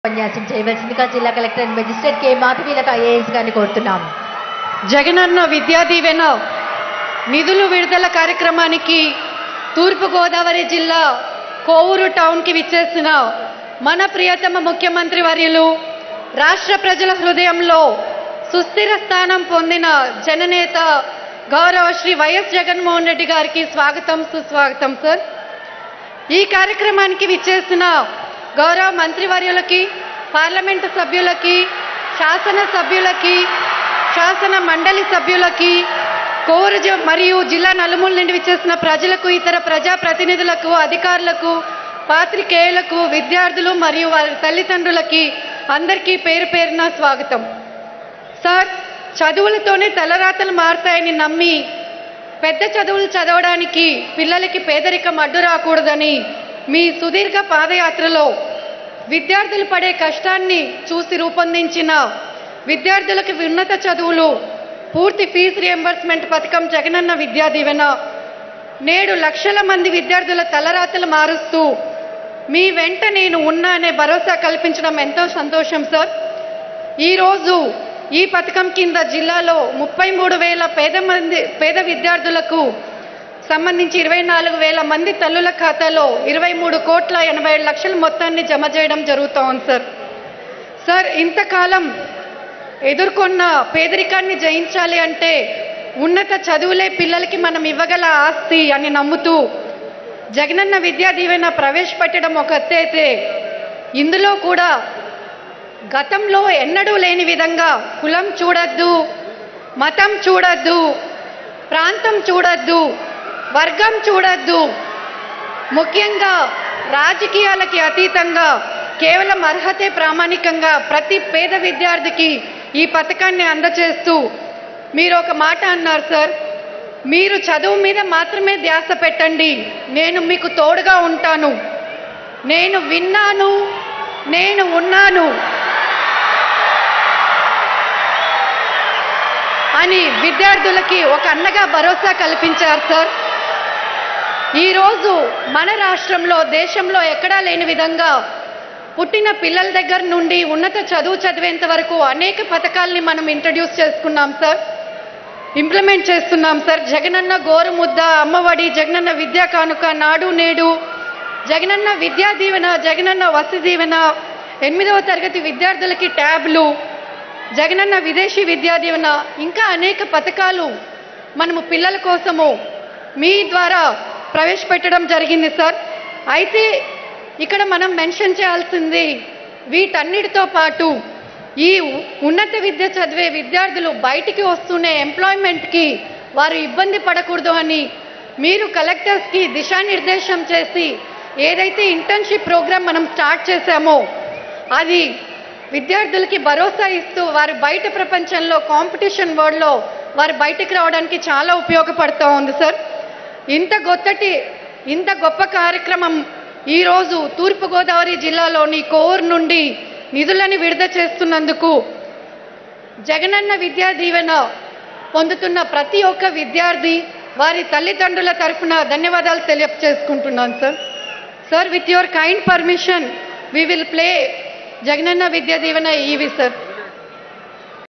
ఉపన్యాసం చేయవలసిందిగా జిల్లా collector and magistrate K Madhavilatha IAS గారిని కోరుతున్నాం జగనన్న విద్యా దీవెన నిధులు విడుదల కార్యక్రమానికి తూర్పుగోదావరి జిల్లా కోవూరు టౌన్కి విచ్చేసిన మన ప్రియతమ ముఖ్యమంత్రి వర్యులు రాష్ట్ర ప్రజల హృదయంలో సుస్థిర స్థానం పొందిన జననేత గౌరవ శ్రీ వైఎస్ జగన్మోహన్ రెడ్డి గారికి స్వాగతం సుస్వాగతం సార్ ఈ కార్యక్రమానికి విచ్చేసిన గౌరవ మంత్రివర్యులకి పార్లమెంటు సభ్యులకి శాసన సభ్యులకి శాసన మండలి సభ్యులకి కోరు జ- మరియు జిల్లా నలుమూల నుండి విచ్చేసిన ప్రజలకు ఇతర ప్రజా ప్రతినిధులకు అధికారులకు పాత్రికేయులకు విద్యార్థులు మరియు వారి తల్లిదండ్రులకి అందరికీ పేరు పేరున స్వాగతం సార్ చదువులతోనే తలరాతలు మారుతాయని నమ్మి పెద్ద చదువులు చదవడానికి పిల్లలకి పేదరికం అడ్డు రాకూడదని మీ సుదీర్ఘ పాదయాత్రలో విద్యార్థులు పడే కష్టాన్ని చూసి రూపొందించిన విద్యార్థులకు ఉన్నత చదువులు పూర్తి ఫీజు రియంబర్స్మెంట్ పథకం జగనన్న విద్యా దీవెన నేడు లక్షల మంది విద్యార్థుల తలరాతలు మారుస్తూ మీ వెంట నేను ఉన్నా అనే భరోసా కల్పించడం ఎంతో సంతోషం సార్ ఈరోజు ఈ పథకం కింద జిల్లాలో ముప్పై మూడు వేల పేద మంది పేద విద్యార్థులకు సంబంధించి ఇరవై నాలుగు వేల మంది తల్లుల ఖాతాలో ఇరవై మూడు కోట్ల ఎనభై ఏడు లక్షల మొత్తాన్ని జమ చేయడం జరుగుతోంది సార్ సార్ ఇంతకాలం ఎదుర్కొన్న పేదరికాన్ని జయించాలి అంటే ఉన్నత చదువులే పిల్లలకి మనం ఇవ్వగల ఆస్తి అని నమ్ముతూ జగనన్న విద్యా దీవెన ప్రవేశపెట్టడం ఒక ఎత్తు అయితే ఇందులో కూడా గతంలో ఎన్నడూ లేని విధంగా కులం చూడొద్దు మతం చూడొద్దు ప్రాంతం చూడొద్దు వర్గం చూడొద్దు ముఖ్యంగా రాజకీయాలకి అతీతంగా కేవలం అర్హతే ప్రామాణికంగా ప్రతి పేద విద్యార్థికి ఈ పథకాన్ని అందచేస్తూ మీరు ఒక మాట అన్నారు సార్ మీరు చదువు మీద మాత్రమే ధ్యాస పెట్టండి నేను మీకు తోడుగా ఉంటాను నేను విన్నాను నేను ఉన్నాను అని విద్యార్థులకి ఒక అన్నగా భరోసా కల్పించారు సార్ ఈరోజు మన రాష్ట్రంలో దేశంలో ఎక్కడా లేని విధంగా పుట్టిన పిల్లల దగ్గర నుండి ఉన్నత చదువు చదివేంత వరకు అనేక పథకాల్ని మనం ఇంట్రడ్యూస్ చేసుకున్నాం సార్ ఇంప్లిమెంట్ చేస్తున్నాం సార్ జగనన్న గోరుముద్ద అమ్మఒడి జగనన్న విద్యా కానుక నాడు నేడు జగనన్న విద్యా దీవెన జగనన్న వసతి దీవెన ఎనిమిదవ తరగతి విద్యార్థులకి ట్యాబ్లు జగనన్న విదేశీ విద్యా దీవెన ఇంకా అనేక పథకాలు మనము పిల్లల కోసము మీ ద్వారా ప్రవేశపెట్టడం జరిగింది సార్ అయితే ఇక్కడ మనం మెన్షన్ చేయాల్సింది వీటన్నిటితో పాటు ఈ ఉ- ఉన్నత విద్య చదివే విద్యార్థులు బయటికి వస్తూనే ఎంప్లాయ్మెంట్కి వారు ఇబ్బంది పడకూడదు అని మీరు కలెక్టర్స్కి దిశానిర్దేశం చేసి ఏదైతే ఇంటర్న్షిప్ ప్రోగ్రామ్ మనం స్టార్ట్ చేశామో అది విద్యార్థులకి భరోసా ఇస్తూ వారు బయట ప్రపంచంలో కాంపిటీషన్ వరల్డ్లో వారు బయటికి రావడానికి చాలా ఉపయోగపడుతూ ఉంది సార్ ఇంత గొప్పటి ఇంత గొప్ప కార్యక్రమం ఈరోజు తూర్పుగోదావరి జిల్లాలోని కోర్ నుండి నిధులని విడుదల చేస్తున్నందుకు జగనన్న విద్యా దీవెన పొందుతున్న ప్రతి ఒక్క విద్యార్థి వారి తల్లిదండ్రుల తరఫున ధన్యవాదాలు తెలియజేసుకుంటున్నాను sir sir with your kind permission we will play Jagananna Vidya Deevena EV sir